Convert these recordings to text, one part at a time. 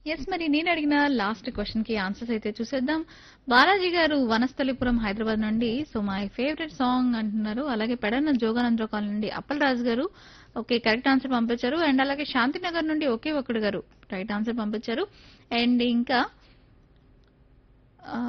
yes మరి నేను అడిగిన లాస్ట్ క్వశ్చన్ కి ఆన్సర్స్ అయితే చూసేద్దాం బాలాజీ గారు వనస్థలిపురం హైదరాబాద్ నుండి సో మై ఫేవరెట్ సాంగ్ అంటున్నారు అలాగే పెడన్న జోగానంద్ర కాలనీ నుండి అప్పల్ రాజు గారు ఓకే కరెక్ట్ ఆన్సర్ పంపించారు అండ్ అలాగే శాంతినగర్ నుండి ఒకే ఒక్కడు గారు రైట్ ఆన్సర్ పంపించారు అండ్ ఇంకా ఆ,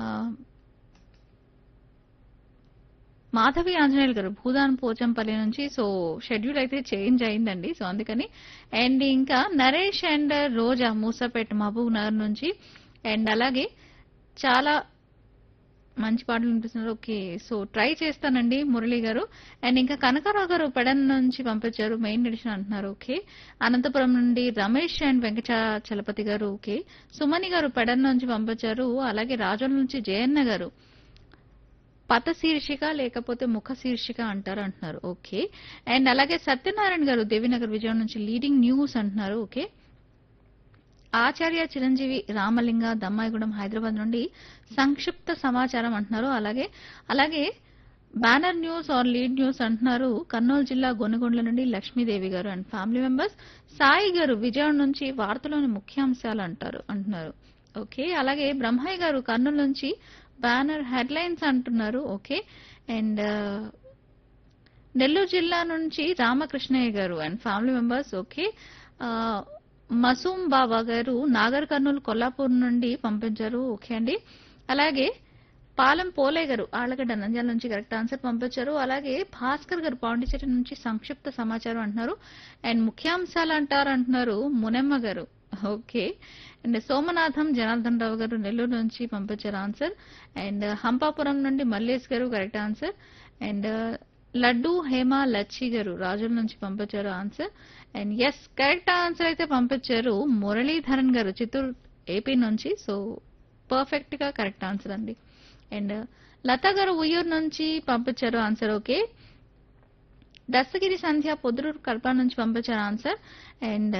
మాధవి ఆంజనేయులు గారు భూదాన్ పోచంపల్లి నుంచి సో షెడ్యూల్ అయితే చేంజ్ అయిందండి సో అందుకని అండ్ ఇంకా నరేష్ అండ్ రోజా మూసాపేట మహబూబ్ నగర్ నుంచి అండ్ అలాగే చాలా మంచి పాటలు వినిపిస్తున్నారు ఓకే సో ట్రై చేస్తానండి మురళి గారు అండ్ ఇంకా కనకారావు గారు పెడన్ నుంచి పంపించారు మెయిన్ ఎడిషన్ అంటున్నారు ఓకే అనంతపురం నుండి రమేష్ అండ్ వెంకట చలపతి గారు ఓకే సుమని గారు పెడన్ నుంచి పంపించారు అలాగే రాజోల నుంచి జయన్న గారు పత శీర్షిక లేకపోతే ముఖ శీర్షిక అంటారు అంటున్నారు ఓకే అండ్ అలాగే సత్యనారాయణ గారు దేవినగర్ విజయం నుంచి లీడింగ్ న్యూస్ అంటున్నారు ఓకే ఆచార్య చిరంజీవి రామలింగ దమ్మాయిగూడెం హైదరాబాద్ నుండి సంక్షిప్త సమాచారం అంటున్నారు అలాగే అలాగే banner news or lead news అంటున్నారు కర్నూలు జిల్లా గొనగొండ్ల నుండి లక్ష్మీదేవి గారు అండ్ ఫ్యామిలీ మెంబర్స్ సాయి గారు విజయవాడ నుంచి వార్తలోని ముఖ్యాంశాలు అంటారు అంటున్నారు ఓకే అలాగే బ్రహ్మయ్య గారు కర్నూలు నుంచి బ్యానర్ హెడ్లైన్స్ అంటున్నారు ఓకే అండ్ నెల్లూరు జిల్లా నుంచి రామకృష్ణయ్య గారు అండ్ ఫ్యామిలీ మెంబర్స్ ఓకే ఆ, మసూమ్ బాబా గారు నాగర్ కర్నూలు కొల్లాపూర్ నుండి పంపించారు ఓకే అండి అలాగే పాలెం పోలే గారు ఆళ్ళగడ్డ నంద్యాల నుంచి కరెక్ట్ ఆన్సర్ పంపించారు అలాగే భాస్కర్ గారు పాండిచేరి నుంచి సంక్షిప్త సమాచారం అంటున్నారు అండ్ ముఖ్యాంశాలు అంటారు అంటున్నారు మునెమ్మ గారు ఓకే అండ్ సోమనాథం జనార్దన్ రావు గారు నెల్లూరు నుంచి పంపించారు ఆన్సర్ అండ్ హంపాపురం నుండి మల్లేష్ గారు correct answer and Laddu Hema Lachchi గారు రాజుల నుంచి పంపించారు answer and yes correct answer అయితే పంపించారు మురళీధరన్ గారు చిత్తూరు ఏపీ నుంచి సో పర్ఫెక్ట్ గా కరెక్ట్ ఆన్సర్ అండి అండ్ లతా గారు ఉయ్యూరు నుంచి పంపించారు ఆన్సర్ ఓకే దస్తగిరి సంధ్య పొద్దురూరు కడప నుంచి పంపించారు ఆన్సర్ అండ్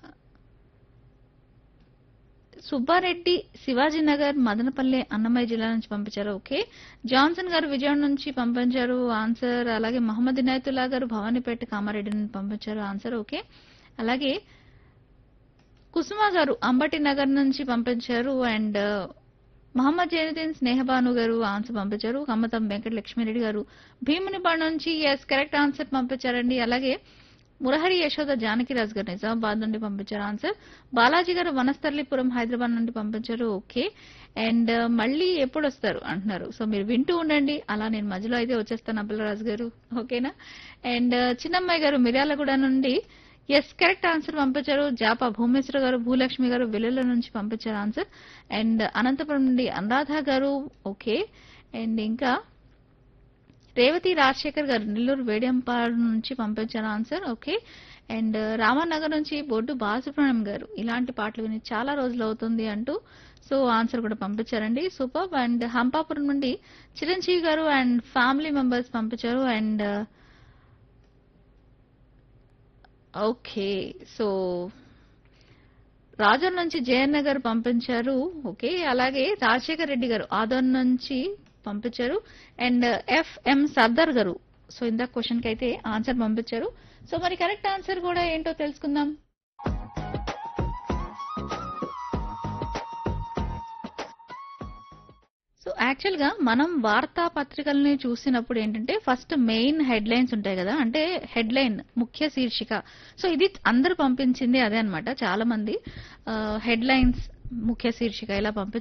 సుబ్బారెడ్డి శివాజీనగర్ మదనపల్లి అన్నమయ్య జిల్లా నుంచి పంపించారు ఓకే జాన్సన్ గారు విజయవాడ నుంచి పంపించారు ఆన్సర్ అలాగే మహమ్మద్ ఇనాయతుల్లా గారు భవానీపేట కామారెడ్డి నుంచి పంపించారు ఆన్సర్ ఓకే అలాగే కుసుమ గారు అంబటి నగర్ నుంచి పంపించారు అండ్ మహమ్మద్ జైనుద్దీన్ స్నేహబాను గారు ఆన్సర్ పంపించారు కమ్మతం వెంకట లక్ష్మీరెడ్డి గారు భీమునిపాడు నుంచి ఎస్ కరెక్ట్ ఆన్సర్ పంపించారండి అలాగే మురహరి యశోద జానకిరాజ్ గారు నిజామాబాద్ నుండి పంపించారు ఆన్సర్ బాలాజీ గారు వనస్థలిపురం హైదరాబాద్ నుండి పంపించారు ఓకే అండ్ మళ్ళీ ఎప్పుడు వస్తారు అంటున్నారు సో మీరు వింటూ ఉండండి అలా నేను మధ్యలో అయితే వచ్చేస్తాను అబ్బలరాజు గారు ఓకేనా అండ్ చిన్నమ్మాయి గారు మిర్యాలగూడ నుండి ఎస్ కరెక్ట్ ఆన్సర్ పంపించారు జాపా భూమేశ్వర గారు భూలక్ష్మి గారు వెల్లుల నుంచి పంపించారు ఆన్సర్ అండ్ అనంతపురం నుండి అనురాధ గారు ఓకే అండ్ ఇంకా రేవతి రాజశేఖర్ గారు నెల్లూరు వేడియంపాడు నుంచి పంపించారు ఆన్సర్ ఓకే అండ్ రామానగర్ నుంచి బొడ్డు బాలసుబ్రహ్మణ్యం గారు ఇలాంటి పాటలు విని చాలా రోజులు అవుతుంది అంటూ సో ఆన్సర్ కూడా పంపించారండి సూపర్ అండ్ హంపాపురం నుండి చిరంజీవి గారు అండ్ ఫ్యామిలీ మెంబర్స్ పంపించారు అండ్ ఓకే సో రాజన్ నుంచి జయన్న గారు పంపించారు ఓకే అలాగే రాజశేఖర్ రెడ్డి గారు ఆదోన్ నుంచి పంపించారు అండ్ ఎఫ్ఎం సర్దార్ గారు సో ఇందాక క్వశ్చన్ కి అయితే ఆన్సర్ పంపించారు సో మరి కరెక్ట్ ఆన్సర్ కూడా ఏంటో తెలుసుకుందాం సో యాక్చువల్ గా మనం వార్తా పత్రికల్ని చూసినప్పుడు ఏంటంటే ఫస్ట్ మెయిన్ హెడ్ లైన్స్ ఉంటాయి కదా అంటే హెడ్ లైన్ ముఖ్య శీర్షిక సో ఇది అందరు పంపించింది అదే అన్నమాట చాలా మంది హెడ్ లైన్స్ ముఖ్య శీర్షిక ఇలా పంపించారు